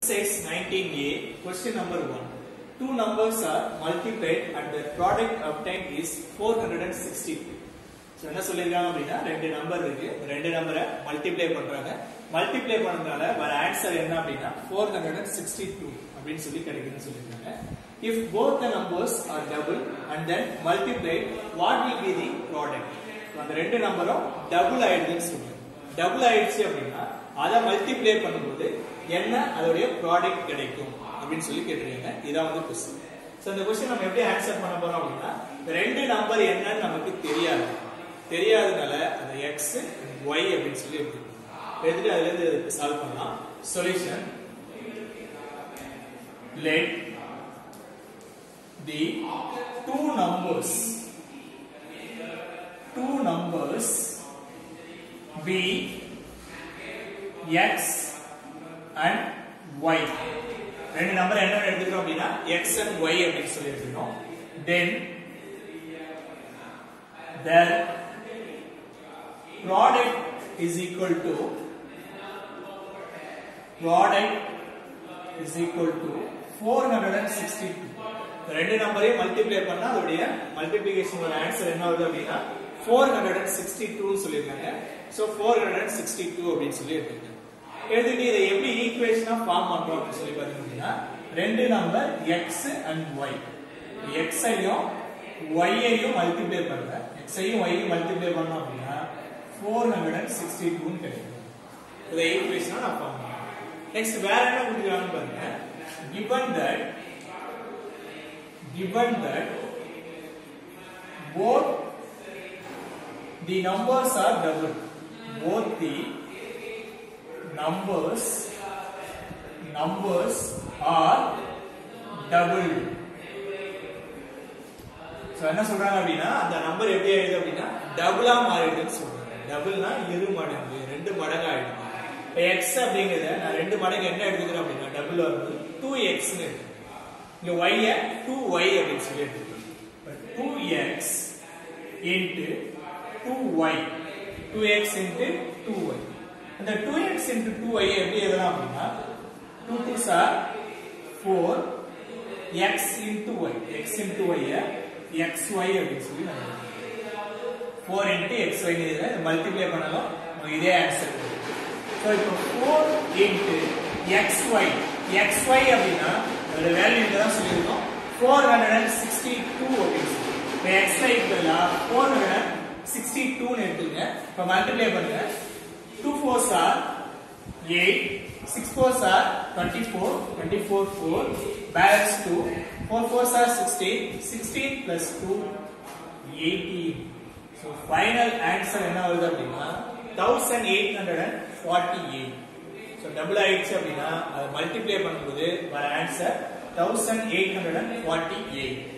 Exercise 19a, question number 1. Two numbers are multiplied and the product obtained is 462. So என்ன சொல்லிருக்காங்க அப்படின்னா ரெண்டு number இருக்கு ரெண்டு நம்பரை மல்டிப்ளை பண்றாங்க மல்டிப்ளை பண்ணதுனால வர ஆன்சர் என்ன அப்படின்னா 462 அப்படின்னு சொல்லி கிடைக்குதுன்னு சொல்லிருக்காங்க if both the numbers are double and then multiplied what will be the product So, அந்த ரெண்டு நம்பரும் டபுள் ஆயிடுதுன்னு சொல்லுங்க டபுள் ஆயிடுச்சு அப்படின்னா அதை மல்டிப்ளை பண்ணும்போது என்ன அதோடைய ப்ராடக்ட் கிடைக்கும் அப்படின்னு சொல்லி கேட்டிருக்காங்க இதான் வந்து கொஸ்டின் ஸோ இந்த கொஸ்டின் நம்ம எப்படி ஆன்சர் பண்ண போறோம் அப்படின்னா இந்த ரெண்டு நம்பர் என்னன்னு நமக்கு தெரியாது தெரியாதனால அந்த எக்ஸ் ஒய் அப்படின்னு சொல்லி எடுத்துக்கணும் எடுத்துட்டு அதுல இருந்து சால்வ் பண்ணலாம் solution let the two numbers two numbers be x and y ரெண்டு நம்பர் என்ன எடுத்துக்கிறோம் அப்படின்னா x and y அப்படின்னு சொல்லி எடுத்துக்கிறோம் then their product is equal to product is equal to 462 ரெண்டு நம்பரையும் மல்டிப்ளை பண்ணா அதோடைய மல்டிப்ளிகேஷனோட ஆன்சர் என்ன வருது அப்படின்னா 462 னு சொல்லிருக்காங்க சோ 462 அப்படின்னு சொல்லி எடுத்துக்கோங்க எடுத்துட்டு இதை எப்படி ஈக்குவேஷனா ஃபார்ம் பண்றோம் அப்படின்னு சொல்லி பாத்தீங்க அப்படின்னா ரெண்டு number x and y x ஐயும் y ஐயும் மல்டிப்ளை பண்ற x ஐயும் y ஐயும் மல்டிப்ளை பண்ணோம் அப்படின்னா 462 னு கிடைக்கும் இதை ஈக்குவேஷனா நான் ஃபார்ம் பண்றேன் நெக்ஸ்ட் வேற என்ன கொடுக்குறாங்கன்னு பாருங்க given that given that both the numbers are double both the numbers numbers are double so என்ன சொல்றாங்க அப்படின்னா அந்த நம்பர் எப்படி ஆயிடுது அப்படின்னா டபுளா மாறிடுதுன்னு சொல்றாங்க டபுள்னா இரு மடங்கு ரெண்டு மடங்கு ஆயிடுது இப்போ எக்ஸ் அப்படிங்கறத நான் ரெண்டு மடங்கு என்ன எடுத்துக்கிறேன் அப்படின்னா டபுள் வரும்போது டூ எக்ஸ்னு இருக்கு இங்க y டூ ஒய் அப்படின்னு சொல்லி எடுத்துக்கிறோம் two x into two y two x into two y அந்த two x into two y எப்படி எழுதலாம் அப்படின்னா two two sir four x into y x into y x y அப்படின்னு சொல்லி நான் ஃபோர் இன்ட்டு எக்ஸ் ஒய் இதை multiply பண்ணலாம் நமக்கு இதே ஆன்சர் ஸோ இப்போ four into x y x y அப்படின்னா அதோட வேல்யூ இங்கே தான் சொல்லியிருக்கோம் four hundred and sixty two அப்படின்னு சொல்லி இப்போ எக்ஸ் ஒய்க்கு பதிலாக ஃபோர் ஹண்ட்ரட் அண்ட் சிக்ஸ்டி டூன்னு எடுத்துங்க இப்போ மல்டிப்ளை பண்ணுங்க two four sir eight six four sir twenty four twenty four four balance two four four sir sixteen sixteen plus two eighteen so final answer என்ன வருது அப்படின்னா thousand eight hundred and forty eight so double ஆயிடுச்சு அப்படின்னா அதை multiply பண்ணும்போது வர answer thousand eight hundred and forty eight